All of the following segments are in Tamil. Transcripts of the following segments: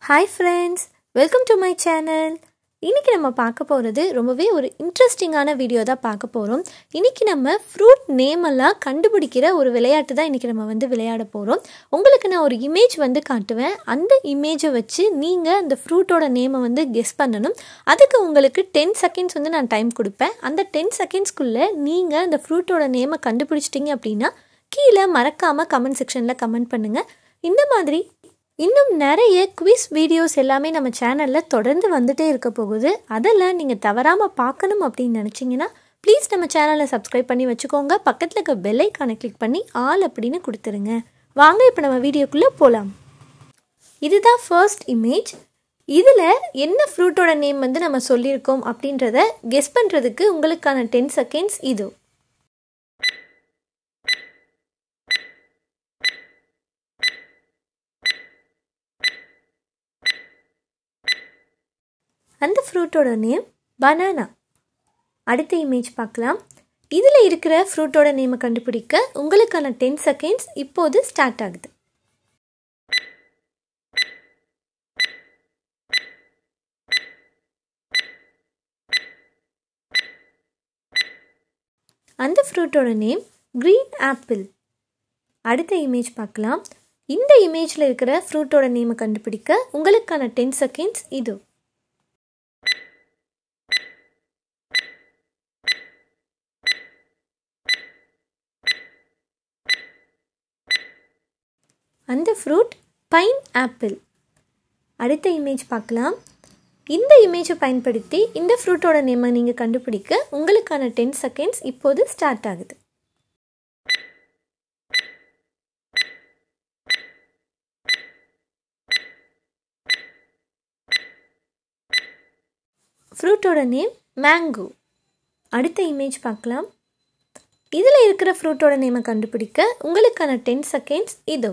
hi friends welcome to my channel இன்றைக்கி நம்ம பார்க்க போகிறது ரொம்பவே ஒரு இன்ட்ரெஸ்டிங்கான வீடியோ தான் பார்க்க போகிறோம் இன்றைக்கி நம்ம ஃப்ரூட் நேம் எல்லாம் கண்டுபிடிக்கிற ஒரு விளையாட்டு தான் இன்றைக்கி நம்ம வந்து விளையாட போகிறோம் உங்களுக்கு நான் ஒரு இமேஜ் வந்து காட்டுவேன் அந்த இமேஜை வச்சு நீங்கள் அந்த ஃப்ரூட்டோட நேமை வந்து கெஸ் பண்ணணும் அதுக்கு உங்களுக்கு டென் செகண்ட்ஸ் வந்து நான் டைம் கொடுப்பேன் அந்த டென் செகண்ட்ஸ்க்குள்ளே நீங்கள் அந்த ஃப்ரூட்டோட நேமை கண்டுபிடிச்சிட்டிங்க அப்படின்னா கீழே மறக்காமல் கமெண்ட் செக்ஷனில் கமெண்ட் பண்ணுங்கள் இந்த மாதிரி இன்னும் நிறைய குவிஸ் வீடியோஸ் எல்லாமே நம்ம சேனலில் தொடர்ந்து வந்துட்டே இருக்க போகுது அதெல்லாம் நீங்கள் தவறாமல் பார்க்கணும் அப்படின்னு நினச்சிங்கன்னா ப்ளீஸ் நம்ம சேனலை சப்ஸ்கிரைப் பண்ணி வச்சுக்கோங்க பக்கத்தில் இருக்க பெல் ஐக்கானை கிளிக் பண்ணி ஆல் அப்படின்னு கொடுத்துருங்க வாங்க இப்போ நம்ம வீடியோக்குள்ளே போகலாம் இதுதான் ஃபர்ஸ்ட் இமேஜ் இதில் என்ன ஃப்ரூட்டோட நேம் வந்து நம்ம சொல்லியிருக்கோம் அப்படின்றத கெஸ் பண்ணுறதுக்கு உங்களுக்கான டென் செகண்ட்ஸ் இது அந்த ஃப்ரூட்டோட நேம் பனானா அடுத்த இமேஜ் பார்க்கலாம் இதில் இருக்கிற ஃப்ரூட்டோட நேமை கண்டுபிடிக்க உங்களுக்கான டென் செகண்ட்ஸ் இப்போது ஸ்டார்ட் ஆகுது அந்த ஃப்ரூட்டோட நேம் க்ரீன் ஆப்பிள் அடுத்த இமேஜ் பார்க்கலாம் இந்த இமேஜில் இருக்கிற ஃப்ரூட்டோட நேமை கண்டுபிடிக்க உங்களுக்கான டென் செகண்ட்ஸ் இது அந்த ஃப்ரூட் பைன் ஆப்பிள் அடுத்த இமேஜ் பார்க்கலாம் இந்த இமேஜை பயன்படுத்தி இந்த ஃப்ரூட்டோட நேமை நீங்கள் கண்டுபிடிக்க உங்களுக்கான டென் செகண்ட்ஸ் இப்போது ஸ்டார்ட் ஆகுது ஃப்ரூட்டோட நேம் மேங்கோ அடுத்த இமேஜ் பார்க்கலாம் இதில் இருக்கிற ஃப்ரூட்டோட நேமை கண்டுபிடிக்க உங்களுக்கான டென் செகண்ட்ஸ் இதோ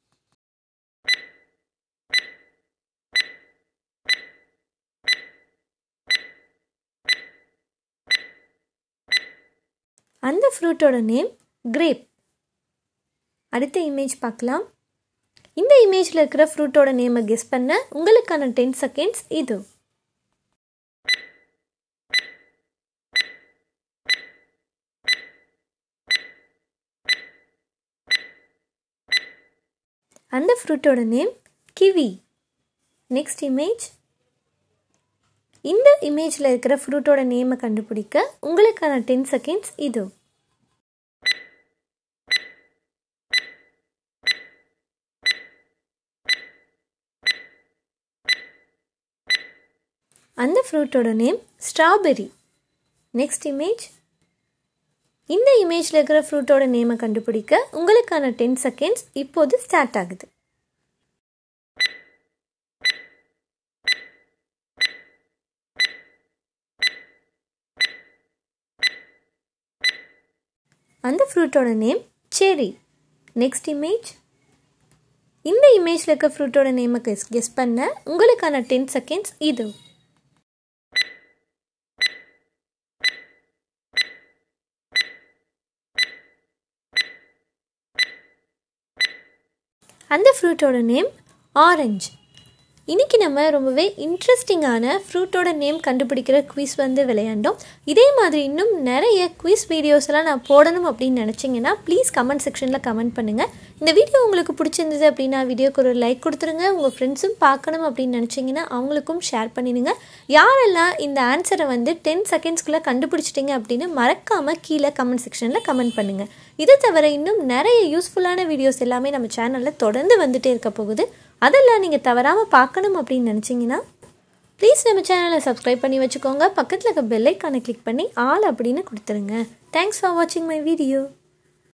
அந்த ஃப்ரூட்டோட நேம் கிரேப் அடுத்த இமேஜ் பார்க்கலாம் இந்த இமேஜில் இருக்கிற ஃப்ரூட்டோட நேமை கெஸ் பண்ண உங்களுக்கான டென் செகண்ட்ஸ் இது அந்த ஃப்ரூட்டோட நேம் கிவி நெக்ஸ்ட் இமேஜ் இந்த இமேஜில் இருக்கிற ஃப்ரூட்டோட நேமை கண்டுபிடிக்க உங்களுக்கான டென் செகண்ட்ஸ் இது அந்த ஃப்ரூட்டோட நேம் ஸ்ட்ராபெரி நெக்ஸ்ட் இமேஜ் இந்த இமேஜில் இருக்கிற ஃப்ரூட்டோட நேமை கண்டுபிடிக்க உங்களுக்கான டென் செகண்ட்ஸ் இப்போது ஸ்டார்ட் ஆகுது அந்த ஃப்ரூட்டோட நேம் செரி நெக்ஸ்ட் இமேஜ் இந்த இமேஜில் இருக்க ஃப்ரூட்டோட நேமை கெஸ் கெஸ் பண்ண உங்களுக்கான டென் செகண்ட்ஸ் இது அந்த ஃப்ரூட்டோட நேம் ஆரஞ்சு இன்றைக்கி நம்ம ரொம்பவே இன்ட்ரெஸ்டிங்கான ஃப்ரூட்டோட நேம் கண்டுபிடிக்கிற குவிஸ் வந்து விளையாண்டோம் இதே மாதிரி இன்னும் நிறைய குவிஸ் வீடியோஸ் எல்லாம் நான் போடணும் அப்படின்னு நினச்சிங்கன்னா ப்ளீஸ் கமெண்ட் செக்ஷனில் கமெண்ட் பண்ணுங்கள் இந்த வீடியோ உங்களுக்கு பிடிச்சிருந்தது அப்படின்னா வீடியோக்கு ஒரு லைக் கொடுத்துருங்க உங்கள் ஃப்ரெண்ட்ஸும் பார்க்கணும் அப்படின்னு நினச்சிங்கன்னா அவங்களுக்கும் ஷேர் பண்ணிடுங்க யாரெல்லாம் இந்த ஆன்சரை வந்து டென் செகண்ட்ஸ்குள்ளே கண்டுபிடிச்சிட்டிங்க அப்படின்னு மறக்காமல் கீழே கமெண்ட் செக்ஷனில் கமெண்ட் பண்ணுங்கள் இது தவிர இன்னும் நிறைய யூஸ்ஃபுல்லான வீடியோஸ் எல்லாமே நம்ம சேனலில் தொடர்ந்து வந்துகிட்டே இருக்க போகுது அதெல்லாம் நீங்கள் தவறாமல் பார்க்கணும் அப்படின்னு நினச்சிங்கன்னா ப்ளீஸ் நம்ம சேனலை சப்ஸ்கிரைப் பண்ணி வச்சுக்கோங்க பக்கத்தில் இருக்க பெல்லைக்கானை கிளிக் பண்ணி ஆல் அப்படின்னு கொடுத்துருங்க தேங்க்ஸ் ஃபார் வாட்சிங் மை வீடியோ